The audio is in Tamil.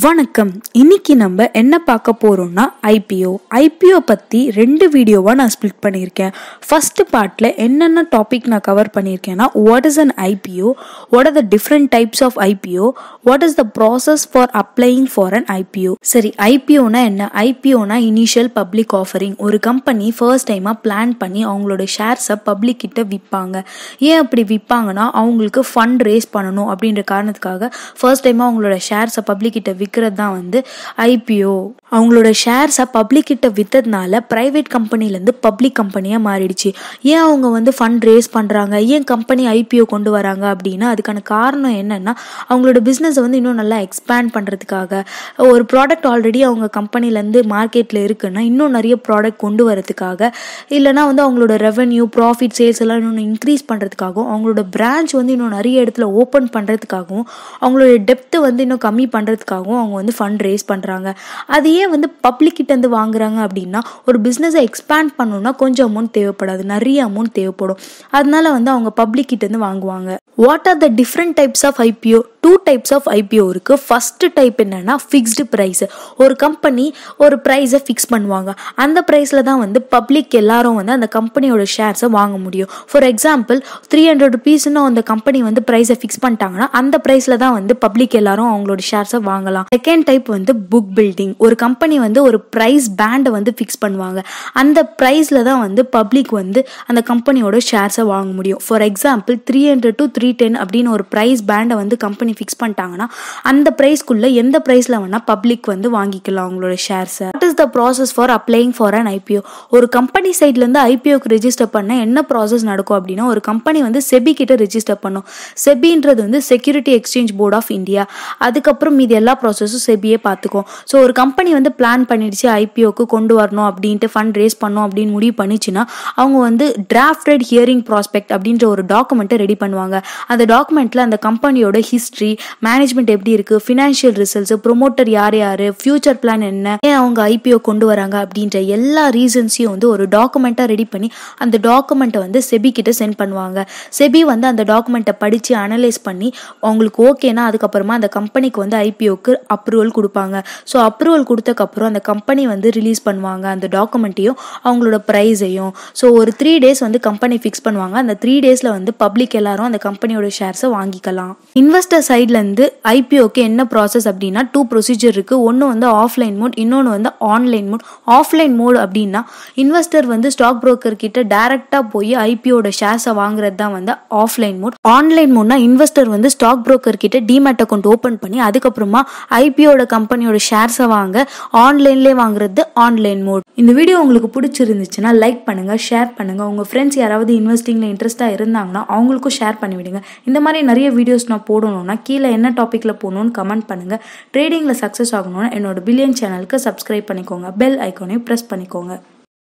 வணக்கம் இன்னைக்கு நம்ம என்ன பார்க்க போறோம்னா ஐபிஓ ஐபிஓ பத்தி ரெண்டு வீடியோவா நான் ஸ்ப்ளிட் பண்ணியிருக்கேன் ஃபர்ஸ்ட் பார்ட்ல என்னென்ன டாபிக் நான் கவர் பண்ணியிருக்கேன்னா what is an IPO what are the different types of IPO what is the process for applying for an IPO சரி ஐபிஓனா என்ன ஐபிஓனா இனிஷியல் பப்ளிக் ஆஃபரிங் ஒரு கம்பெனி ஃபர்ஸ்ட் டைமாக பிளான் பண்ணி அவங்களோட ஷேர்ஸை பப்ளிக் கிட்ட விற்பாங்க ஏன் அப்படி விற்பாங்கன்னா அவங்களுக்கு ஃபண்ட் ரேஸ் பண்ணணும் அப்படின்ற காரணத்துக்காக ஃபர்ஸ்ட் டைமாக அவங்களோட ஷேர்ஸை பப்ளிக் கிட்ட விற்கிறது தான் வந்து ஐபிஓ அவங்களோட ஷேர்ஸை பப்ளிக் கிட்ட விற்றதுனால ப்ரைவேட் கம்பெனிலேருந்து பப்ளிக் கம்பெனியாக மாறிடுச்சு ஏன் அவங்க வந்து ஃபண்ட் ரேஸ் பண்ணுறாங்க ஏன் கம்பெனி ஐபிஓ கொண்டு வராங்க அப்படின்னா அதுக்கான காரணம் என்னன்னா அவங்களோட பிஸ்னஸை வந்து இன்னும் நல்லா எக்ஸ்பேண்ட் பண்ணுறதுக்காக ஒரு ப்ராடக்ட் ஆல்ரெடி அவங்க கம்பெனிலேருந்து மார்க்கெட்டில் இருக்குன்னா இன்னும் நிறைய ப்ராடக்ட் கொண்டு வரதுக்காக இல்லைனா வந்து அவங்களோட ரெவன்யூ ப்ராஃபிட் சேல்ஸ் எல்லாம் இன்னும் இன்க்ரீஸ் பண்ணுறதுக்காகவும் அவங்களோட பிரான்ச் வந்து இன்னும் நிறைய இடத்துல ஓப்பன் பண்ணுறதுக்காகவும் அவங்களோட டெப்த்தை வந்து இன்னும் கம்மி பண்ணுறதுக்காகவும் அவங்க வந்து ஃபண்ட் ரேஸ் பண்ணுறாங்க அது ஏன் வந்து பப்ளிக் கிட்டேருந்து வாங்குறாங்க அப்படின்னா ஒரு பிஸ்னஸை எக்ஸ்பேண்ட் பண்ணணும்னா கொஞ்சம் அமௌண்ட் தேவைப்படாது நிறைய அமௌண்ட் தேவைப்படும் அதனால வந்து அவங்க பப்ளிக் கிட்டேருந்து வாங்குவாங்க what are the different types of IPO two types of IPO இருக்குது ஃபஸ்ட்டு டைப் என்னன்னா ஃபிக்ஸ்டு ப்ரைஸ் ஒரு கம்பெனி ஒரு ப்ரைஸை ஃபிக்ஸ் பண்ணுவாங்க அந்த ப்ரைஸில் தான் வந்து பப்ளிக் எல்லாரும் வந்து அந்த கம்பெனியோட ஷேர்ஸை வாங்க முடியும் ஃபார் எக்ஸாம்பிள் த்ரீ ஹண்ட்ரட் ருபீஸ்னு அந்த கம்பெனி வந்து ப்ரைஸை ஃபிக்ஸ் பண்ணிட்டாங்கன்னா அந்த ப்ரைஸில் தான் வந்து பப்ளிக் எல்லாரும் அவங்களோட ஷேர்ஸை வாங்கலாம் செகண்ட் டைப் வந்து புக் பில்டிங் ஒரு கம்பெனி வந்து ஒரு ப்ரைஸ் பேண்டை வந்து ஃபிக்ஸ் பண்ணுவாங்க அந்த ப்ரைஸில் தான் வந்து பப்ளிக் வந்து அந்த கம்பெனியோட ஷேர்ஸை வாங்க முடியும் for example three hundred to three ten அப்படின்னு ஒரு ப்ரைஸ் பேண்டை வந்து கம்பெனி ஃபிக்ஸ் பண்ணிட்டாங்கன்னா அந்த ப்ரைஸ்க்குள்ளே எந்த ப்ரைஸில் வேணால் பப்ளிக் வந்து வாங்கிக்கலாம் அவங்களோட ஷேர்ஸை what is the process for applying for an IPO ஒரு கம்பெனி சைட்லேருந்து ஐபிஓக்கு ரெஜிஸ்டர் பண்ண என்ன ப்ராசஸ் நடக்கும் அப்படின்னா ஒரு கம்பெனி வந்து செபி கிட்ட ரெஜிஸ்டர் பண்ணும் செபின்றது வந்து security exchange board of India அதுக்கப்புறம் மீதி எல்லா ப்ராசஸும் செபியே பார்த்துக்கும் ஸோ ஒரு கம்பெனி வந்து பிளான் பண்ணிடுச்சு ஐபிஓக்கு கொண்டு வரணும் அப்படின்ட்டு ஃபண்ட் ரேஸ் பண்ணணும் அப்படின்னு முடிவு பண்ணிச்சுன்னா அவங்க வந்து டிராஃப்டட் ஹியரிங் ப்ராஸ்பெக்ட் அப்படின்ற ஒரு டாக்குமெண்ட்டை ரெடி பண்ணுவாங்க அந்த டாக்குமெண்ட்டில் அந்த கம்பெனியோட ஹிஸ்ட்ரி மேனேஜ்மெண்ட் எப்படி இருக்குது ஃபினான்ஷியல் ரிசல்ட்ஸ் ப்ரொமோட்டர் யார் யார் ஃபியூச்சர் பிளான் என்ன ஏன் அவங்க ஐபிஓ கொண்டு வராங்க அப்படின்ற எல்லா ரீசன்ஸையும் வந்து ஒரு டாக்குமெண்ட்டாக ரெடி பண்ணி அந்த டாக்குமெண்ட்டை வந்து செபி கிட்ட சென்ட் பண்ணுவாங்க செபி வந்து அந்த டாக்குமெண்ட்டை படித்து அனலைஸ் பண்ணி அவங்களுக்கு ஓகேனா அதுக்கப்புறமா அந்த கம்பெனிக்கு வந்து ஐபிஓக்கு அப்ரூவல் கொடுப்பாங்க ஸோ அப்ரூவல் கொடுத்தக்கப்புறம் அந்த கம்பெனி வந்து ரிலீஸ் பண்ணுவாங்க அந்த டாக்குமெண்ட்டையும் அவங்களோட ப்ரைஸையும் ஸோ ஒரு த்ரீ டேஸ் வந்து கம்பெனி ஃபிக்ஸ் பண்ணுவாங்க அந்த த்ரீ டேஸில் வந்து பப்ளிக் எல்லாரும் அந்த கம்பெனியோட ஷேர்ஸை வாங்கிக்கலாம் இன்வெஸ்டர் சைட்லேருந்து ஐபிஓக்கு என்ன ப்ராசஸ் அப்படின்னா டூ ப்ரொசீஜர் இருக்குது ஒன்று வந்து ஆஃப்லைன் மோட் இன்னொன்று வந்து ஆன்லைன் மோட் ஆஃப்லைன் மோட் அப்படின்னா இன்வெஸ்டர் வந்து ஸ்டாக் புரோக்கர் கிட்ட டேரெக்டாக போய் ஐபிஓட ஷேர்ஸை வாங்குறது தான் வந்து ஆஃப்லைன் மோட் ஆன்லைன் மோட்னா இன்வெஸ்டர் வந்து ஸ்டாக் புரோக்கர் கிட்ட டிமேட் அக்கௌண்ட் ஓப்பன் பண்ணி அதுக்கப்புறமா ஐபிஓட கம்பெனியோட ஷேர்ஸை வாங்க ஆன்லைன்லேயே வாங்குறது ஆன்லைன் மோட் இந்த வீடியோ உங்களுக்கு பிடிச்சிருந்துச்சுன்னா லைக் பண்ணுங்க ஷேர் பண்ணுங்க உங்க ஃப்ரெண்ட்ஸ் யாராவது இன்வெஸ்டிங்ல இன்ட்ரெஸ்டாக இருந்தாங்கன்னா அவங்களுக்கும் ஷேர் பண்ணி விடுங்க இந்த மாதிரி நிறைய வீடியோஸ் நான் போடணும்னா கீழே என்ன டாப்பிக்கில் போகணும்னு கமெண்ட் பண்ணுங்க ட்ரேடிங்கில் சக்ஸஸ் ஆகணும்னா என்னோட பில்லியன் சேனலுக்கு சப்ஸ்கிரைப் பண்ணிக்கோங்க பெல் ஐக்கானையும் ப்ரெஸ் பண்ணிக்கோங்க